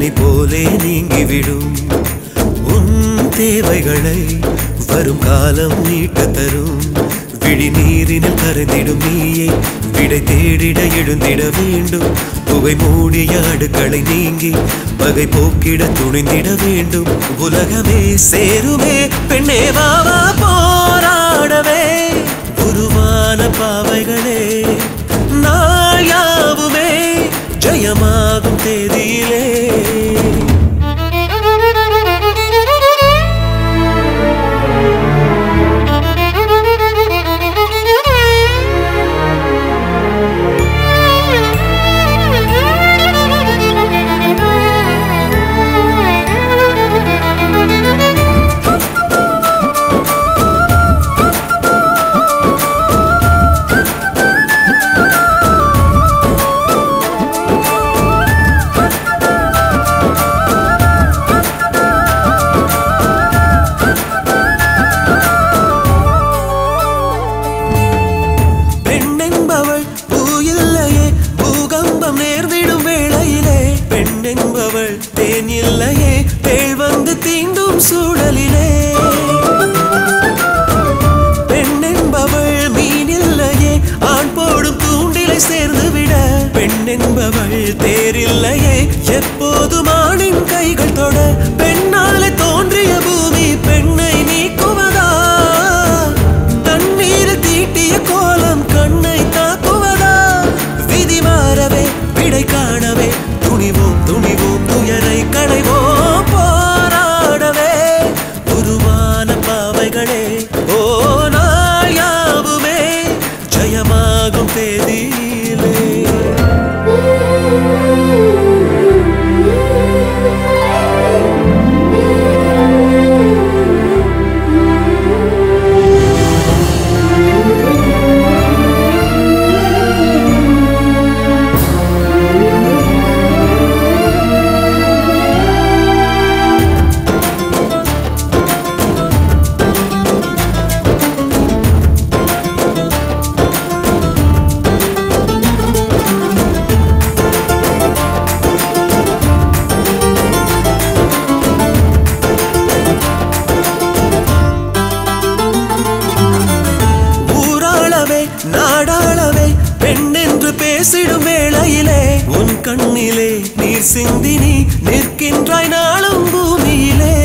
பனி போலே நீங்கிவிடும் உன் தேவைகளை வரும் காலம் நீட்ட தரும் விழி நீரினில் கரைந்திடும் நீயே விடை தேடிட எழுந்திட வேண்டும் புகை மூடிய அடுக்களை நீங்கி பகை போக்கிட துணிந்திட வேண்டும் உலகமே சேருமே பெண்ணே வாவா போராடவே உருவான பாவைகளே நாள் யாவுமே ஜெயமாகும் தேதியிலே பெண் என்பவள் பூ இல்லையே பூகம்பம் நேர்ந்திடும் வேளையிலே பெண் என்பவள் தேன் இல்லையே தேள் வந்து தீண்டும் சூழலிலே பெண் என்பவள் மீன் இல்லையே ஆண் போடும் தூண்டிலை சேர்ந்து விட பெண் என்பவள் தேரில்லையே எப்போதும் ஆணின் கைகள் தொட பெண்ணாலே தோன்றிய பூமி பெண்ணை நீக்குவதா தண்ணீரில் தீட்டிய கோலம் கண்ணை தாக்குவதா விதி மாறவே விடை காணவே துணிவோம் துணிவோம் துயரை களைவோம் போராடவே உருவான பாவைகளே ஓ நாள் யாவுமே ஜெயமாகும் தேதியிலே ஊராளவே நாடாளவே பெண் என்று பேசிடும் வேளையிலே உன் கண்ணிலே நீர் சிந்தி நீ நிற்கின்றாய் நாளும் பூமியிலே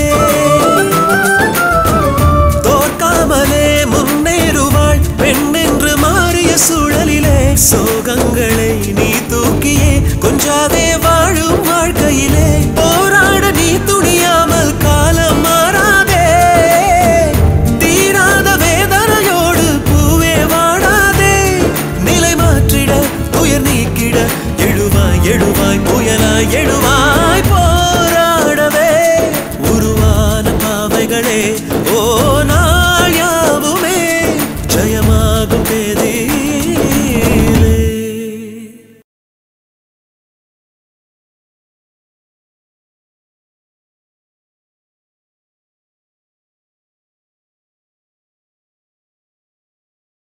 தோற்காமலே முன்னேறுவாள் பெண் என்று மாறிய சூழலிலே சோகங்களை நீ தூக்கியே கொஞ்சாதே வாழும் வாழ்க்கையிலே போராட நீ துணியாமல் காலம் மாறாதே தீராத வேதனையோடு பூவே வாடாதே நிலை மாற்றிட துயர் நீக்கிட எழுவாய் எழுவாய் புயலாய் எழுவாய் போராடவே உருவான பாவைகளே ஓ நாள் யாவுமே ஜெயமாகும் தேதி